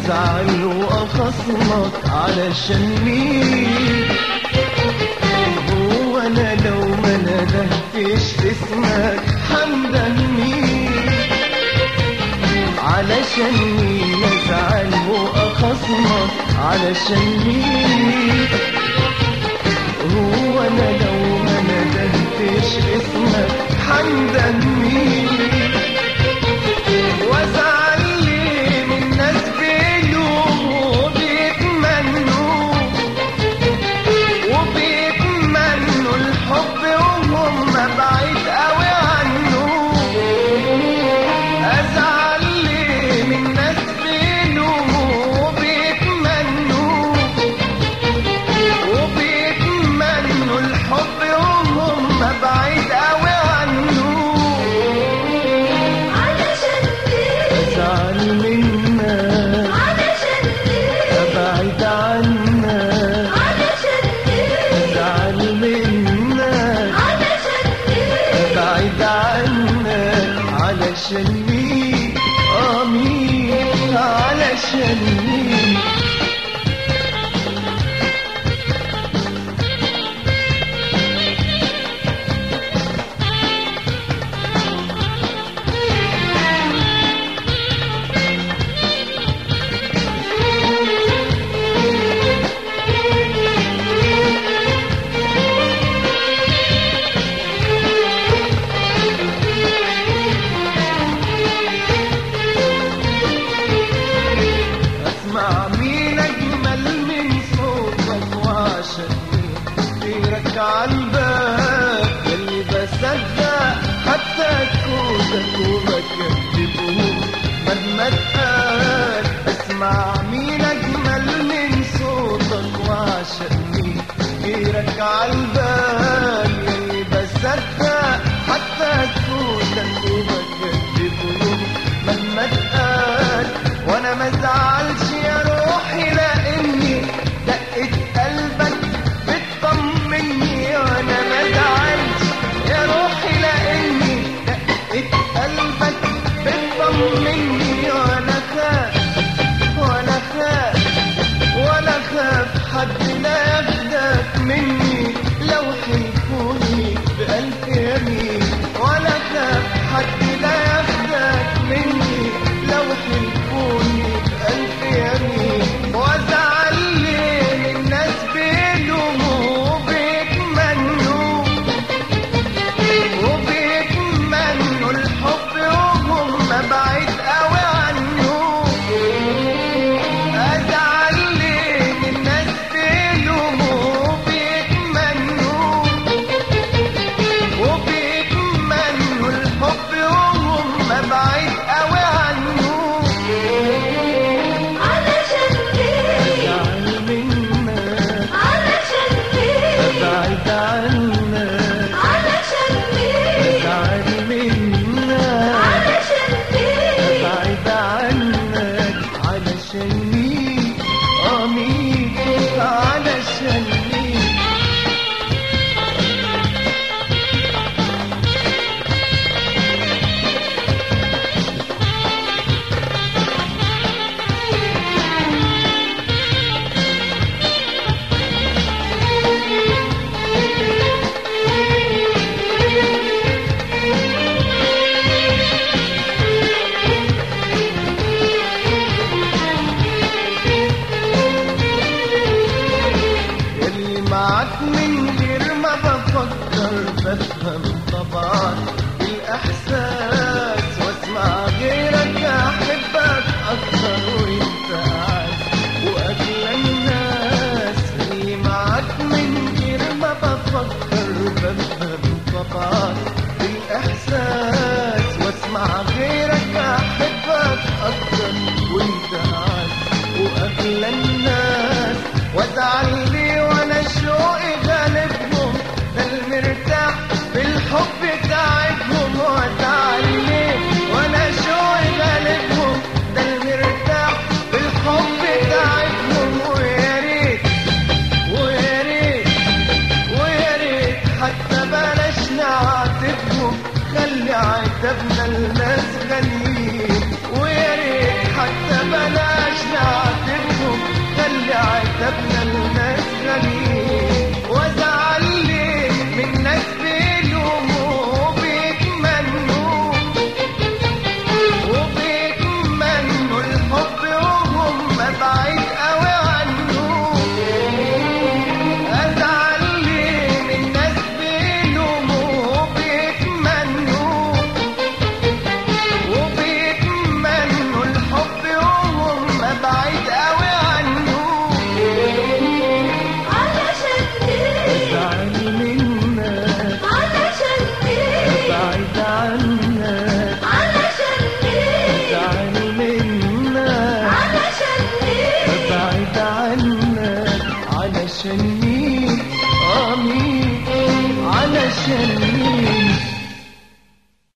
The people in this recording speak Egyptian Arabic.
ازعل واخصمك علشان مين هو انا لو ما ندهتش اسمك حمدا مين علشان مين ازعل واخصمك علشان مين هو انا لو ما ندهتش اسمك حمدا مين وازعل ليه من ناس بيلوموا وبيتمنوا وبيتمنوا الحب وهم بعيد قوي عنه ازعل ليه من ناس بيلوموا وبيتمنوا وبيتمنوا الحب وهم بعيد قوي عنه علشان ايه ازعل منك علشان ايه ابعد عنك علشان ايه ازعل منك علشان ايه ابعد عنك علشان مين اه مين علشان مين اسمع مين اجمل من صوتك وعشان غيرك عالباب اللي بصدق حتى كودك وبكذبه مهما اتقال اسمع مين اجمل من صوتك وعشان غيرك عالبال اللي بصدق حتى كودك وبكذبه مهما اتقال وانا ما ازعلش يا روحي لاني دقت قلبك بتطمني وانا ما ازعلش يا روحي لاني دقت قلبك بتطمني وانا خاف وانا خاف وانا خاف حد لا ياخدك مني لو حلفوني بألف يمين وانا خاف حد لا ياخدك مني لو حلفوني بألف يمين وازعل ليه من ناس بيلوموا وبيتمنوا وبيتمنوا الحب وهم بعيد قوي عنه ازعل ليه من ناس بيلوموا وبيتمنوا وبيتمنوا الحب وهم بعيد قوي عنه علشان ايه ازعل منك علشان ايه ابعد عنك علشان ايه ازعل منك علشان ايه ابعد عنك علشان مين اه مين علشان مين اللي معاك من غير ما بفكر بفهم طبعا الإحساس واسمع غيرك أحبك أكتر وأنت قاعد وأغلى الناس اللي معاك من غير ما بفكر بفهم طبعا الإحساس واسمع غيرك أحبك أكتر وأنت قاعد وأغلى الناس